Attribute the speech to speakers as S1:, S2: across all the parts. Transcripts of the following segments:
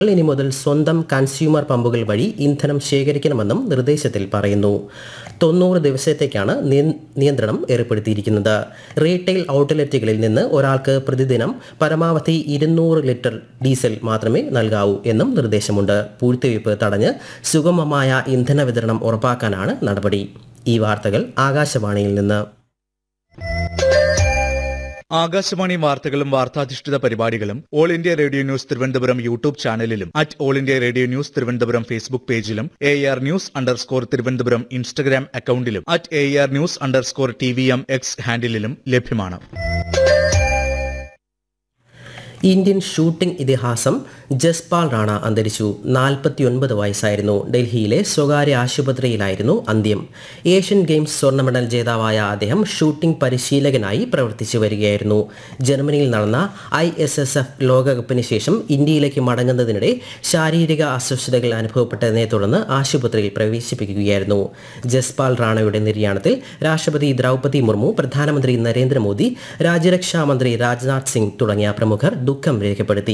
S1: ഇനി മുതൽ സ്വന്തം കൺസ്യൂമർ പമ്പുകൾ വഴി ഇന്ധനം ശേഖരിക്കണമെന്നും നിർദ്ദേശത്തിൽ പറയുന്നു തൊണ്ണൂറ് ദിവസത്തേക്കാണ് നിയ- നിയന്ത്രണം ഏർപ്പെടുത്തിയിരിക്കുന്നത് റീറ്റെയിൽ ഔട്ട്ലെറ്റുകളിൽ നിന്ന് ഒരാൾക്ക് പ്രതിദിനം പരമാവധി ഇരുന്നൂറ് ലിറ്റർ ഡീസൽ മാത്രമേ നൽകാവൂ എന്നും നിർദ്ദേശമുണ്ട് പൂഴ്ത്തിവയ്പ് തടഞ്ഞ് സുഗമമായ ഇന്ധന വിതരണം ഉറപ്പാക്കാനാണ് നടപടി ഈ വാർത്തകൾ ആകാശവാണിയിൽ നിന്ന്
S2: ആകാശവാണി വാർത്തകളും വാർത്താധിഷ്ഠിത പരിപാടികളും all India radio news Thiruvananthapuram YouTube ചാനലിലും at all India radio news Thiruvananthapuram Facebook പേജിലും A R news underscore Thiruvananthapuram Instagram അക്കൌണ്ടിലും at A R news underscore T V M X ഹാൻഡിലും ലഭ്യമാണ്
S1: ഇന്ത്യൻ ഷൂട്ടിംഗ് ഇതിഹാസം ജസ്പാൽ റാണ അന്തരിച്ചു നാൽപ്പത്തിയൊൻപത് വയസ്സായിരുന്നു ഡൽഹിയിലെ സ്വകാര്യ ആശുപത്രിയിലായിരുന്നു അന്ത്യം ഏഷ്യൻ ഗെയിംസ് സ്വർണ്ണ മെഡൽ ജേതാവായ അദ്ദേഹം ഷൂട്ടിംഗ് പരിശീലകനായി പ്രവർത്തിച്ചു വരികയായിരുന്നു ജർമ്മനിയിൽ നടന്ന ഐ എസ് എസ് എഫ് ലോകകപ്പിന് ശേഷം ഇന്ത്യയിലേക്ക് മടങ്ങുന്നതിനിടെ ശാരീരിക അസ്വസ്ഥതകൾ അനുഭവപ്പെട്ടതിനെ തുടർന്ന് ആശുപത്രിയിൽ പ്രവേശിപ്പിക്കുകയായിരുന്നു ജസ്പാൽ റാണയുടെ നിര്യാണത്തിൽ രാഷ്ട്രപതി ദ്രൗപതി മുർമു പ്രധാനമന്ത്രി നരേന്ദ്രമോദി രാജ്യരക്ഷാ മന്ത്രി രാജ്നാഥ് സിംഗ് തുടങ്ങിയ പ്രമുഖർ ദുഃഖം രേഖപ്പെടുത്തി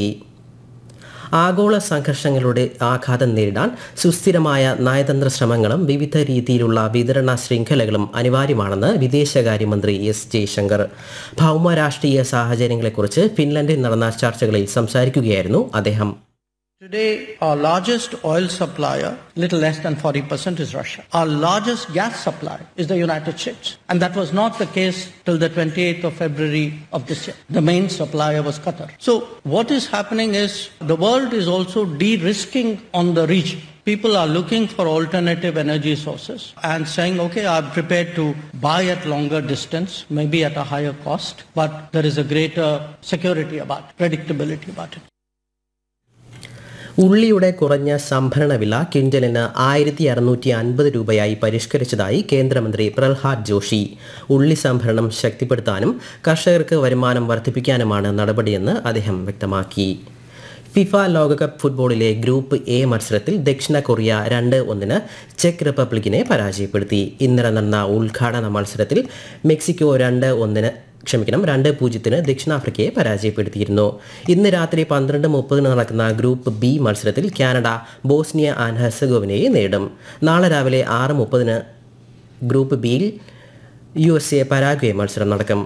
S1: ആഗോള സംഘർഷങ്ങളുടെ ആഘാതം നേരിടാൻ സുസ്ഥിരമായ നയതന്ത്ര ശ്രമങ്ങളും വിവിധ രീതിയിലുള്ള വിതരണ ശൃംഖലകളും അനിവാര്യമാണെന്ന് വിദേശകാര്യമന്ത്രി എസ് ജയശങ്കർ ഭൗമ രാഷ്ട്രീയ സാഹചര്യങ്ങളെക്കുറിച്ച് ഫിൻലൻഡിൽ നടന്ന ചർച്ചകളിൽ സംസാരിക്കുകയായിരുന്നു അദ്ദേഹം
S3: Today, our largest oil supplier, little less than 40% is Russia. Our largest gas supplier is the United States. And that was not the case till the 28th of February of this year. The main supplier was Qatar. So what is happening is the world is also de-risking on the region. People are looking for alternative energy sources and saying, okay, I'm prepared to buy at longer distance, maybe at a higher cost, but there is a greater security about it, predictability about it.
S1: ഉള്ളിയുടെ കുറഞ്ഞ സംഭരണ വില ക്വിൻ്റലിന് ആയിരത്തി അറുന്നൂറ്റി അൻപത് രൂപയായി പരിഷ്കരിച്ചതായി കേന്ദ്രമന്ത്രി പ്രഹ്ലാദ് ജോഷി ഉള്ളി സംഭരണം ശക്തിപ്പെടുത്താനും കർഷകർക്ക് വരുമാനം വർദ്ധിപ്പിക്കാനുമാണ് നടപടിയെന്ന് അദ്ദേഹം വ്യക്തമാക്കി ഫിഫ ലോകകപ്പ് ഫുട്ബോളിലെ ഗ്രൂപ്പ് എ മത്സരത്തിൽ ദക്ഷിണ കൊറിയ രണ്ട് ഒന്നിന് ചെക്ക് റിപ്പബ്ലിക്കിനെ പരാജയപ്പെടുത്തി ഇന്നലെ നടന്ന ഉദ്ഘാടന മത്സരത്തിൽ മെക്സിക്കോ രണ്ട് ഒന്നിന് ക്ഷമിക്കണം രണ്ട് പൂജ്യത്തിന് ദക്ഷിണാഫ്രിക്കയെ പരാജയപ്പെടുത്തിയിരുന്നു ഇന്ന് രാത്രി പന്ത്രണ്ട് മുപ്പതിന് നടക്കുന്ന ഗ്രൂപ്പ് ബി മത്സരത്തിൽ കാനഡ ബോസ്നിയ ആൻഡ് ഹെർസഗോവിനയെ നേരിടും നാളെ രാവിലെ ആറ് മുപ്പതിന് ഗ്രൂപ്പ് ബിയിൽ യു എസ് എ പരാഗ്വേ മത്സരം നടക്കും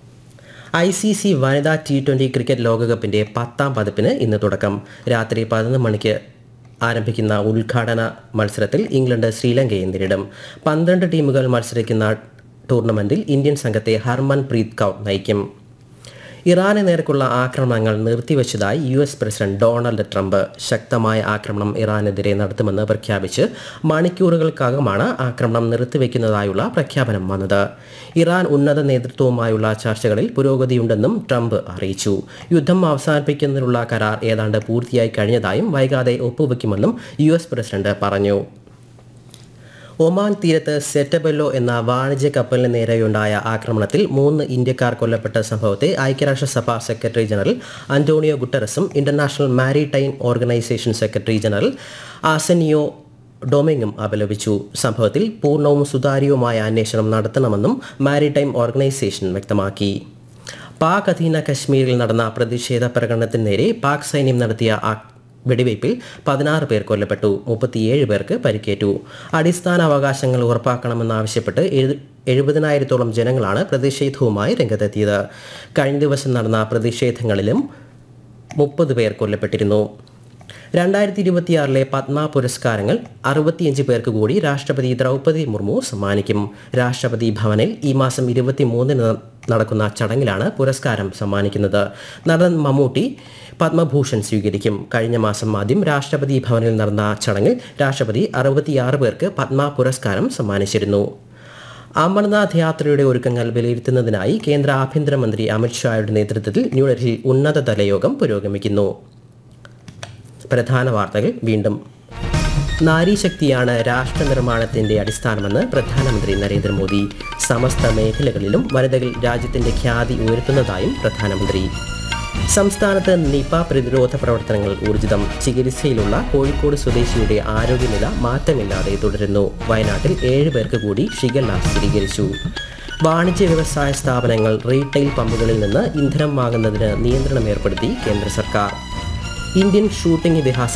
S1: ഐ സി സി വനിതാ ടി ട്വൻ്റി ക്രിക്കറ്റ് ലോകകപ്പിൻ്റെ പത്താം പതിപ്പിന് ഇന്ന് തുടക്കം രാത്രി പതിനൊന്ന് മണിക്ക് ആരംഭിക്കുന്ന ഉദ്ഘാടന മത്സരത്തിൽ ഇംഗ്ലണ്ട് ശ്രീലങ്കയെ നേരിടും പന്ത്രണ്ട് ടീമുകൾ മത്സരിക്കുന്ന ടൂർണമെന്റിൽ ഇന്ത്യൻ സംഘത്തെ ഹർമൻ പ്രീത് കൗർ നയിക്കും ഇറാന് നേർക്കുള്ള ആക്രമണങ്ങൾ നിർത്തിവച്ചതായി U S president Donald Trump ശക്തമായ ആക്രമണം ഇറാനെതിരെ നടത്തുമെന്ന് പ്രഖ്യാപിച്ച് മണിക്കൂറുകൾക്കകമാണ് ആക്രമണം നിർത്തിവെക്കുന്നതായുള്ള പ്രഖ്യാപനം വന്നത് ഇറാൻ ഉന്നത നേതൃത്വവുമായുള്ള ചർച്ചകളിൽ പുരോഗതിയുണ്ടെന്നും ട്രംപ് അറിയിച്ചു യുദ്ധം അവസാനിപ്പിക്കുന്നതിനുള്ള കരാർ ഏതാണ്ട് പൂർത്തിയായി കഴിഞ്ഞതായും വൈകാതെ ഒപ്പുവെക്കുമെന്നും യു എസ് പ്രസിഡന്റ് പറഞ്ഞു ഒമാൻ തീരത്ത് സെറ്റബെല്ലോ എന്ന വാണിജ്യ കപ്പലിന് നേരെയുണ്ടായ ആക്രമണത്തിൽ മൂന്ന് ഇന്ത്യക്കാർ കൊല്ലപ്പെട്ട സംഭവത്തെ ഐക്യരാഷ്ട്രസഭ സെക്രട്ടറി ജനറൽ അന്റോണിയോ ഗുട്ടറസും international maritime organisation secretary general Arsenio ഡൊമിങ്ങും അപലപിച്ചു സംഭവത്തിൽ പൂർണ്ണവും സുതാര്യവുമായ അന്വേഷണം നടത്തണമെന്നും മാരിടൈം ഓർഗനൈസേഷൻ വ്യക്തമാക്കി പാക് അധീന കശ്മീരിൽ നടന്ന പ്രതിഷേധ പ്രകടനത്തിന് നേരെ പാക് സൈന്യം നടത്തിയ ആ- വെടിവയ്പിൽ പതിനാറ് പേർ കൊല്ലപ്പെട്ടു മുപ്പത്തിയേഴ് പേർക്ക് പരിക്കേറ്റു അടിസ്ഥാന അവകാശങ്ങൾ ഉറപ്പാക്കണമെന്നാവശ്യപ്പെട്ട് എഴു എഴുപതിനായിരത്തോളം ജനങ്ങളാണ് പ്രതിഷേധവുമായി രംഗത്തെത്തിയത് കഴിഞ്ഞ ദിവസം നടന്ന പ്രതിഷേധങ്ങളിലും മുപ്പത് പേർ കൊല്ലപ്പെട്ടിരുന്നു രണ്ടായിരത്തി ഇരുപത്തിയാറിലെ പത്മ പുരസ്കാരങ്ങൾ അറുപത്തിയഞ്ച് പേർക്ക് കൂടി രാഷ്ട്രപതി ദ്രൗപദി മുർമു സമ്മാനിക്കും രാഷ്ട്രപതി ഭവനിൽ ഈ മാസം ഇരുപത്തിമൂന്നിന് നടക്കുന്ന ചടങ്ങിലാണ് പുരസ്കാരം സമ്മാനിക്കുന്നത് നടൻ മമ്മൂട്ടി പത്മഭൂഷൺ സ്വീകരിക്കും കഴിഞ്ഞ മാസം ആദ്യം രാഷ്ട്രപതി ഭവനിൽ നടന്ന ചടങ്ങിൽ രാഷ്ട്രപതി അറുപത്തിയാറ് പേർക്ക് പത്മ പുരസ്കാരം സമ്മാനിച്ചിരുന്നു അമർനാഥ് യാത്രയുടെ ഒരുക്കങ്ങൾ വിലയിരുത്തുന്നതിനായി കേന്ദ്ര ആഭ്യന്തരമന്ത്രി അമിത്ഷായുടെ നേതൃത്വത്തിൽ ന്യൂഡൽഹിയിൽ ഉന്നതതല യോഗം പുരോഗമിക്കുന്നു പ്രധാന വാർത്തകൾ വീണ്ടും നാരീശക്തിയാണ് രാഷ്ട്ര നിർമ്മാണത്തിന്റെ അടിസ്ഥാനമെന്ന് പ്രധാനമന്ത്രി നരേന്ദ്രമോദി സമസ്ത മേഖലകളിലും വനിതകൾ രാജ്യത്തിന്റെ ഖ്യാതി ഉയർത്തുന്നതായും പ്രധാനമന്ത്രി സംസ്ഥാനത്ത് നിപ പ്രതിരോധ പ്രവർത്തനങ്ങൾ ഊർജിതം ചികിത്സയിലുള്ള കോഴിക്കോട് സ്വദേശിയുടെ ആരോഗ്യനില മാറ്റമില്ലാതെ തുടരുന്നു വയനാട്ടിൽ ഏഴ് പേർക്ക് കൂടി ഷിഗല്ല സ്ഥിരീകരിച്ചു വാണിജ്യ വ്യവസായ സ്ഥാപനങ്ങൾ റീറ്റെയിൽ പമ്പുകളിൽ നിന്ന് ഇന്ധനം വാങ്ങുന്നതിന് നിയന്ത്രണം ഏർപ്പെടുത്തി കേന്ദ്ര സർക്കാർ ഇന്ത്യൻ ഷൂട്ടിംഗ് ഇതിഹാസം